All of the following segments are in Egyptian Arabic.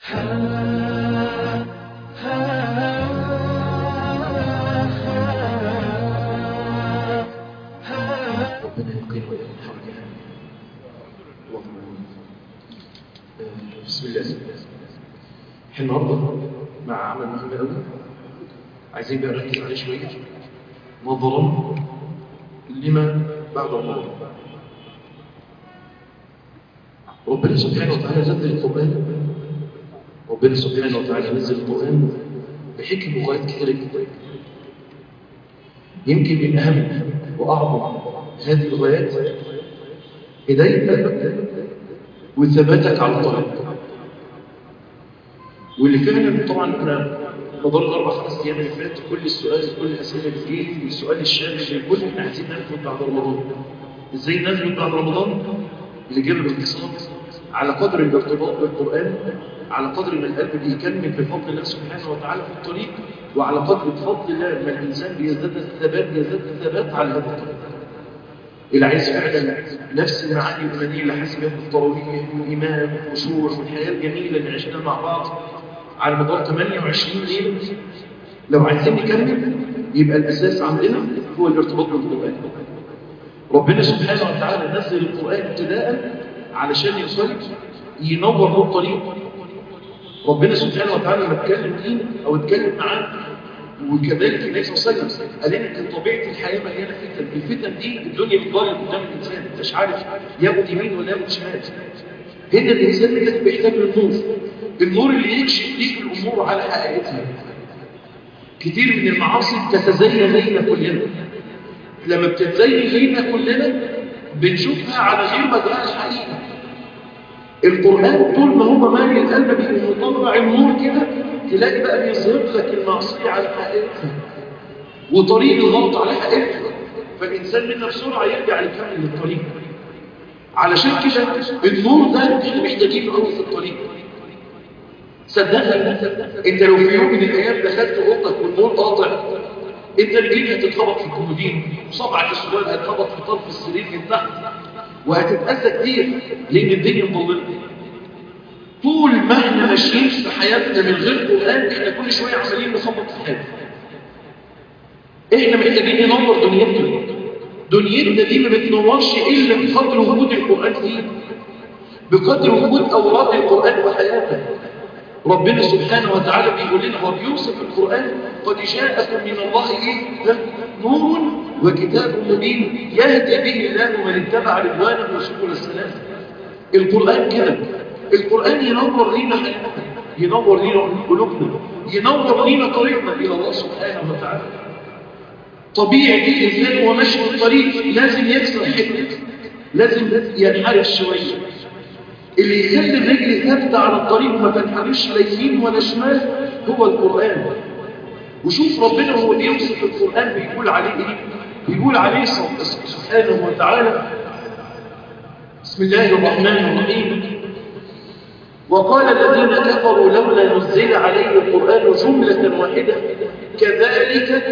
ربنا يقين وإلى الحركة اللهم آمين. آه، بسم الله احنا النهارده مع عمل مهم قوي عايزين بقى نركز عليه شويه نظرا لما بعد رمضان ربنا سبحانه وتعالى نزل القرآن ربنا سبحانه وتعالى نزل القرآن بحكم وغايات كثيرة جدا يمكن من أهم وأعظم هذه الغايات هدايتك وثباتك على الطريق واللي فعلا طبعا احنا مدار الاربع خمس ايام اللي فاتوا كل السؤال كل الاسئله اللي بتجيلي والسؤال الشاغل للكل احنا عايزين نثبت بعد رمضان ازاي نثبت بعد رمضان اللي جاب باختصار على قدر الارتباط بالقران على قدر ما القلب بيكمل بفضل الله سبحانه وتعالى في الطريق وعلى قدر بفضل الله ما الانسان بيزداد الثبات بيزداد الثبات على هذا الطريق اللي عايز فعلا نفس المعاني الإيمانية اللي حاسس بها في التراويح والإيمان والخشوع والحياة الجميلة اللي عشناها مع بعض على مدار 28 ليلة لو عايزين نكمل يبقى الأساس عندنا هو الارتباط بالقرآن ربنا سبحانه وتعالى نزل القرآن ابتداء علشان يوصل ينور له الطريق ربنا سبحانه وتعالى لما اتكلم لينا أو اتكلم معانا وكذلك النبي صلى الله عليه وسلم قال لنا ان طبيعه الحياه مليانه فتن الفتن دي الدنيا بتضل قدام الانسان انت مش عارف ياخد يمين ولا ياخد شمال هنا الانسان ده بيحتاج للنور النور اللي يكشف ليك الامور على حقيقتها كتير من المعاصي بتتزين لينا كلنا لما بتتزين لينا كلنا بنشوفها على غير مجراها الحقيقه القرآن طول ما هو مالي القلب بيبقى مطلع النور كده تلاقي بقى بيظهر لك المعصية على حقيقتها وطريق الغلط على حقيقتها فالإنسان منا بسرعة يرجع يكمل للطريق علشان كده النور ده احنا محتاجينه قوي في الطريق صدقني انت لو في يوم من الايام دخلت اوضتك والنور قاطع انت رجليك هتتخبط في الكومودين وصبعك السؤال هتخبط في طرف السرير من تحت وهتتأذى كتير لأن الدنيا مضلمة طول ما احنا ماشيين في حياتنا من غير قرآن احنا كل شوية عمالين نخبط في حاجة احنا محتاجين ننور دنيتنا دنيتنا دي ما بتنورش إلا بقدر وجود القرآن فيه بقدر وجود أوراد القرآن وحياتنا ربنا سبحانه وتعالى بيقول لنا هو بيوصف القرآن قد جاءكم من الله إيه؟ نور وكتاب مبين يهدي به الله من اتبع رضوانه وسبل السلام القرآن كده القرآن ينور لينا حياتنا ينور لينا قلوبنا ينور لينا طريقنا إلى الله سبحانه وتعالى طبيعي الإنسان وهو ماشي في الطريق لازم يكسر حته لازم ينحرف شوية اللي يخلي الرجل ثابتة على الطريق وما تنحرفش لا يمين ولا شمال هو القرآن وشوف ربنا هو بيوصف القرآن بيقول عليه ايه بيقول عليه سبحانه وتعالى بسم الله الرحمن الرحيم وقال الذين كفروا لولا نزل عليه القرآن جملة واحدة كذلك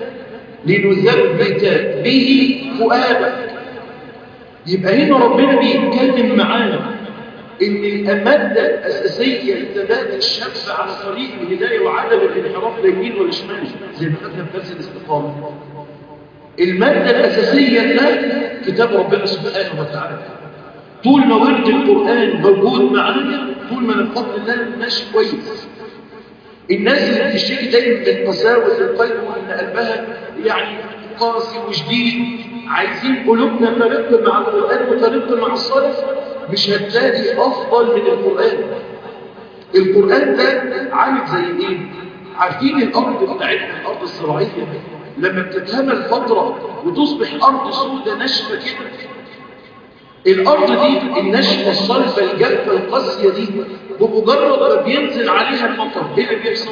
لنثبت به فؤادك يبقى هنا ربنا بيتكلم معانا ان المادة الأساسية لثبات الشاب على طريق الهداية وعدم الانحراف لا يمين ولا شمال زي ما خدنا في درس الاستقامة المادة الأساسية لها كتاب ربنا سبحانه وتعالى طول ما ورد القرآن موجود معانا طول ما بفضل الله ماشي كويس الناس اللي بتشتكي دايما من قساوة القلب وان قلبها يعني قاسي وشديد عايزين قلوبنا ترق مع القرآن وترق مع الصالح مش هتلاقي أفضل من القرآن القرآن ده عامل زي إيه؟ عارفين الأرض بتاعتنا الأرض الزراعية لما بتتهمل فترة وتصبح أرض سودة ناشفة كده الأرض دي الناشفة الصلبة الجافة القاسية دي بمجرد ما بينزل عليها المطر ايه اللي بيحصل؟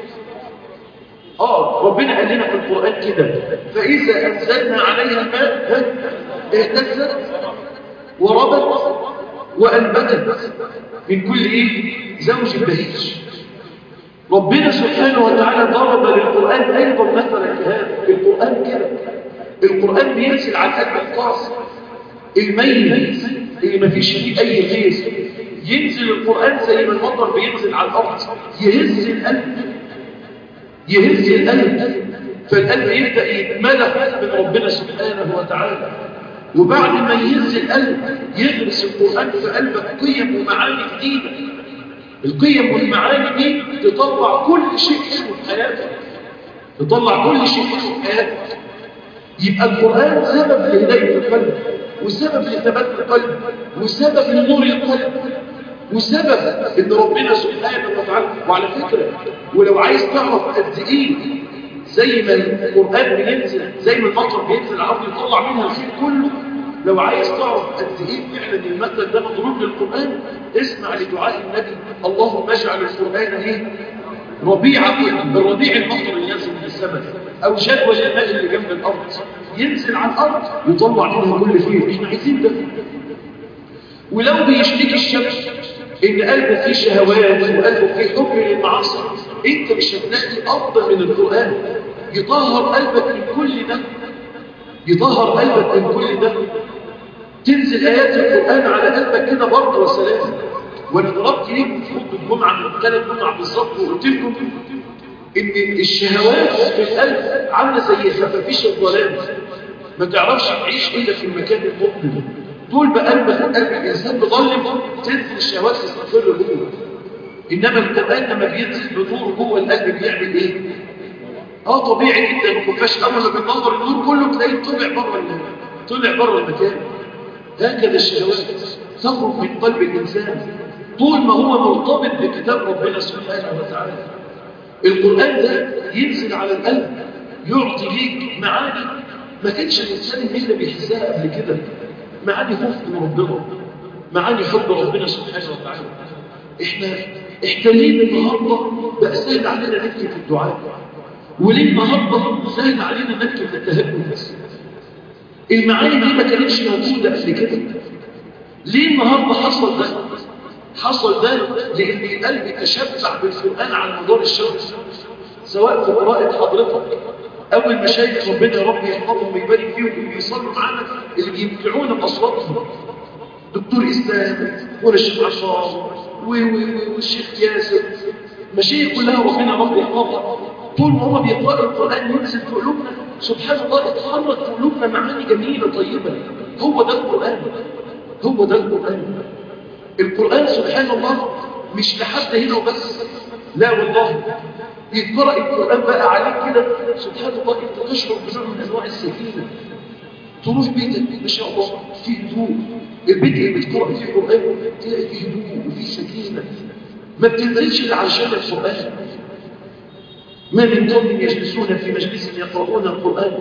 آه ربنا قال لنا في القرآن كده فإذا أنزلنا عليها الماء اهتزت وربت وأنبتت من كل إيه؟ زوج بهيج ربنا سبحانه وتعالى ضرب للقرآن أيضا مثلا كهذا القرآن كده القرآن بينزل على القلب القاسي الميت اللي ما فيش فيه أي خير ينزل القرآن زي ما المطر بينزل على الأرض يهز القلب يهز القلب فالقلب يبدأ يتملى من ربنا سبحانه وتعالى وبعد ما يهز القلب يغرس القرآن في قلبك قيم ومعاني جديدة القيم والمعاني دي تطلع كل شيء حلو في حياتك تطلع كل شيء حلو في حياتك يبقى القرآن سبب لهداية القلب وسبب لثبات القلب وسبب لنور القلب وسبب ان ربنا سبحانه وتعالى وعلى فكرة ولو عايز تعرف قد ايه زي ما القرآن بينزل زي ما المطر بينزل عرض يطلع منها الخير كله لو عايز تعرف قد ايه فعلا المثل ده مضروب للقرآن اسمع لدعاء النبي اللهم اجعل القرآن ايه ربيع الربيع المطر اللي ينزل من السماء او جدول الماء اللي جنب الارض ينزل على الارض يطلع منها كل خير احنا عايزين ده ولو بيشتكي الشمس ان قلبه فيه شهوات وقلبه فيه حب للمعاصي انت مش هتلاقي افضل من القران يطهر قلبك من كل ده يطهر قلبك من كل ده تنزل ايات القران على قلبك كده برضه وسلام وانا ضربت ليكم في خطبه الجمعه من ثلاث جمعه بالظبط وقلت لكم ان الشهوات في القلب عامله زي خفافيش الظلام ما تعرفش تعيش الا في المكان المظلم طول ما قلبك قلب الانسان مظلم تنزل الشهوات تستقر جوه انما القران لما بينزل بنور جوه القلب بيعمل ايه اه طبيعي جدا ما كناش اول ما بننظر النور كله تلاقيه طلع بره طلع بره المكان هكذا الشهوات تخرج من قلب الانسان طول ما هو مرتبط بكتاب ربنا سبحانه وتعالى القرآن ده ينزل على القلب يعطي ليك معاني ما كانش الإنسان منا بيحسها قبل كده معاني خوف من ربنا معاني حب ربنا سبحانه وتعالى احنا احنا ليه النهارده بقى سهل علينا نكتب الدعاء وليه النهارده سهل علينا نكتب التهجد المعاني دي ما كانتش موجوده قبل كده ليه النهارده حصل ده حصل ده لأن القلب تشبع بالقرآن على مدار الشهر سواء في قراءة حضرتك أو المشايخ ربنا يا رب يحفظهم ويبارك فيهم اللي بيصلوا معانا اللي بيمتعونا بأصواتهم دكتور إسلام والشيخ عشار والشيخ ياسر مشايخ كلها ربنا رب يحفظها طول ما هم بيقرأوا القرآن ينزل في قلوبنا سبحان الله اتحرك في قلوبنا معاني جميلة طيبة هو ده القرآن هو ده القرآن القرآن سبحان الله مش لحد هنا وبس لا والله يتقرأ القرآن بقى عليك كده سبحان الله انت تشعر بنوع من انواع السكينة تروح بيتك ما شاء الله فيه هدوء البيت اللي بتقرأ فيه القرآن تلاقي فيه هدوء وفيه سكينة ما بتنزلش الا عشان القرآن ما من قوم يجلسون في مجلس يقرؤون القرآن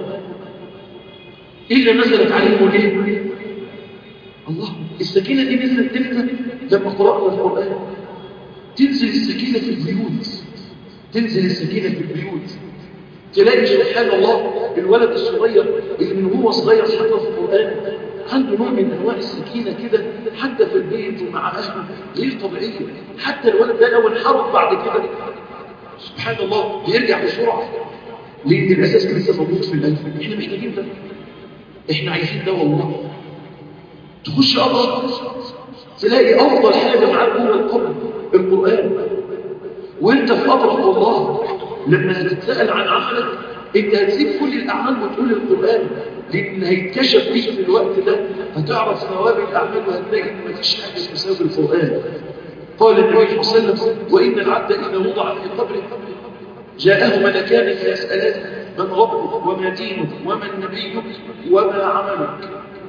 إلا نزلت عليهم الايه الله السكينة دي نزلت امتى لما قرأنا القرآن تنزل السكينة في البيوت تنزل السكينة في البيوت تلاقي سبحان الله الولد الصغير اللي من هو صغير حفظ القرآن عنده نوع من انواع السكينة كده حتى في البيت ومع أهله غير طبيعية حتى الولد ده لو انحرف بعد كده سبحان الله بيرجع بسرعة لأن الأساس لسه موجود في القلب احنا محتاجين ده احنا عايزين ده والله تخش قبر تلاقي أفضل حاجة معاك جوه القبر القرآن وانت في قبرك والله لما هتتسأل عن عملك انت هتسيب كل الأعمال وتقول القرآن لأن هيتكشف فيك في الوقت ده هتعرف ثواب الأعمال وهتلاقي إن مفيش حاجة تساوي القرآن قال النبي صلى الله عليه وسلم وإن العبد إذا وضع في قبره جاءه ملكان فيسألان من ربك وما دينك ومن نبيك وما عملك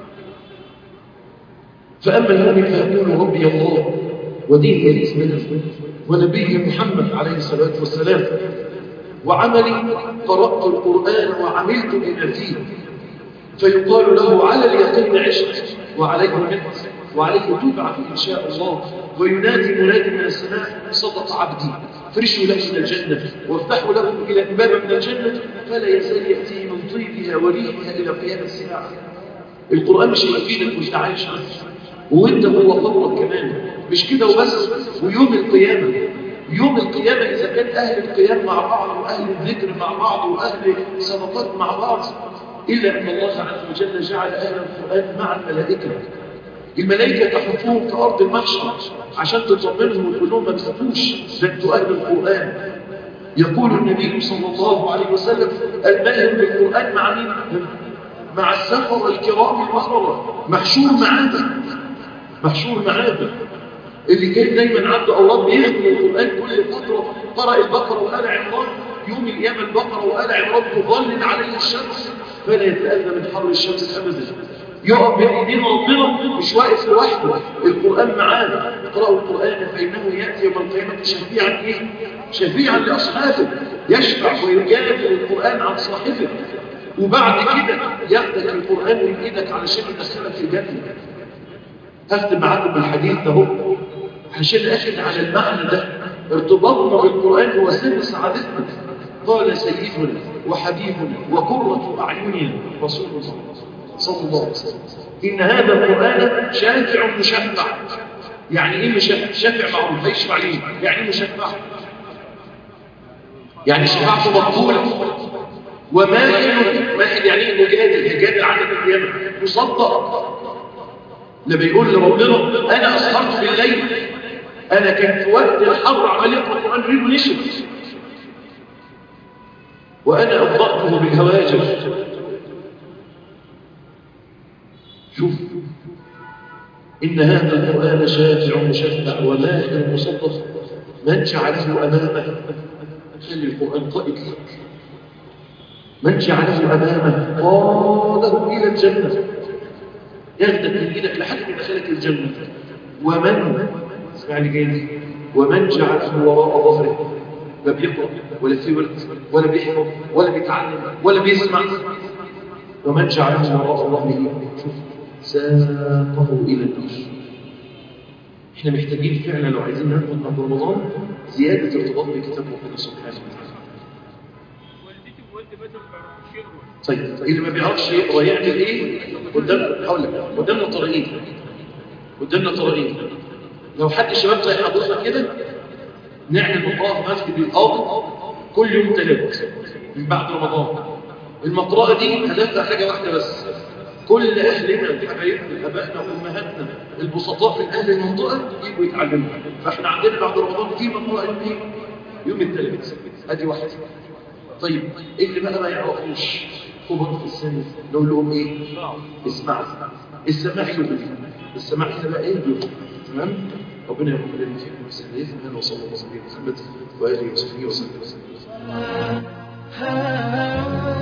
فأما المؤمن فيقول ربي الله ودين الإسلام ونبي محمد عليه الصلاة والسلام وعملي قرأت القرآن وعملت بما فيه فيقال له على اليقين عشت وعليه مت وعليه تبعث إن شاء الله وينادي منادي من السماء صدق عبدي فرشوا له من الجنة وافتحوا له إلى باب من الجنة فلا يزال يأتي من طيبها وريحها إلى قيام الساعة القرآن مش هيفيدك وانت عايش وانت جوه قبرك كمان مش كده وبس ويوم القيامة يوم القيامة إذا كان أهل القيام مع بعض وأهل الذكر مع بعض وأهل صدقات مع بعض إلا أن الله عز وجل جعل أهل القرآن مع الملائكة الملائكة تحفوهم في أرض المحشر عشان تطمنهم وتقول لهم ما تخافوش ده انتوا أهل القرآن يقول النبي صلى الله عليه وسلم الماهر بالقرآن مع مين؟ مع السفر الكرام البررة محشور معانا محشور معانا اللي كان دايما عنده أولاد بيخدم القرآن كل فترة قرأ البقرة وآل عمران يوم القيامة البقرة وآل عمران تظلل عليه الشمس فلا يتأذى من حر الشمس أبدا يقف بين ايدين ربنا مش واقف لوحده القرآن معانا اقرأوا القرآن فإنه يأتي يوم القيامة شفيعا إيه؟ شفيعا لأصحابه يشفع ويجادل القرآن عن صاحبه وبعد كده ياخدك القرآن من إيدك علشان يدخلك الجنة هختم معاكم بالحديث ده هو عشان أخذ على المعنى ده ارتباطنا بالقرآن هو سر سعادتنا قال سيدنا وحبيبنا وقرة أعيننا رسول الله صلى الله عليه وسلم إن هذا القرآن شافع مشفع يعني إيه مشفع؟ شافع معروف هيشفع ليه؟ يعني إيه مشفع؟ يعني شفاعته مقبولة وماهل ماهل يعني إيه مجادل يجادل عن القيامة مصدق لما يقول لربنا أنا أسهرت في الليل أنا كان في وقت الحر عمال يقرأ القرآن ريده نشف وأنا أبضأته بالهواجر شوف إن هذا القرآن شافع مشفع وماهر مصدق من جعله أمامه خلي القرآن قائد لك من جعله أمامه قاده إلى الجنة ياخدك من إيدك لحد ما يدخلك الجنة ومن اسمع لي جاي ومن جعله وراء ظهره لا بيقرأ ولا في ورد ولا بيحفظ ولا بيتعلم ولا بيسمع ومن جعله وراء ظهره شوف ساقه إلى النار احنا محتاجين فعلا لو عايزين ناخد من رمضان زيادة ارتباط بكتاب ربنا سبحانه وتعالى والدتي ووالدي بدل ما يعرفوش يقروا طيب اللي ما بيعرفش يقرا يعمل ايه قدام هقول لك قدامنا طريقين قدامنا طريقين لو حد شباب زي حضرتك كده نعمل مقرأة في مسجد القاضي كل يوم ثلاث من بعد رمضان المقرأة دي هدفها حاجة واحدة بس كل أهلنا وحبايبنا أبائنا وأمهاتنا البسطاء من أهل المنطقة يجوا يتعلموا فإحنا عندنا بعد رمضان في مقرأة يوم إيه؟ يوم الثلاث أدي واحدة طيب اللي بقى ما يعرفوش كبر في السن نقول لهم ايه اسمعوا السماع يقول السماع هنا بقى ايه يقول تمام ربنا يرحم لنا فيكم ويسلمنا وصلى الله عليه وسلم واله وصحبه وسلم Ah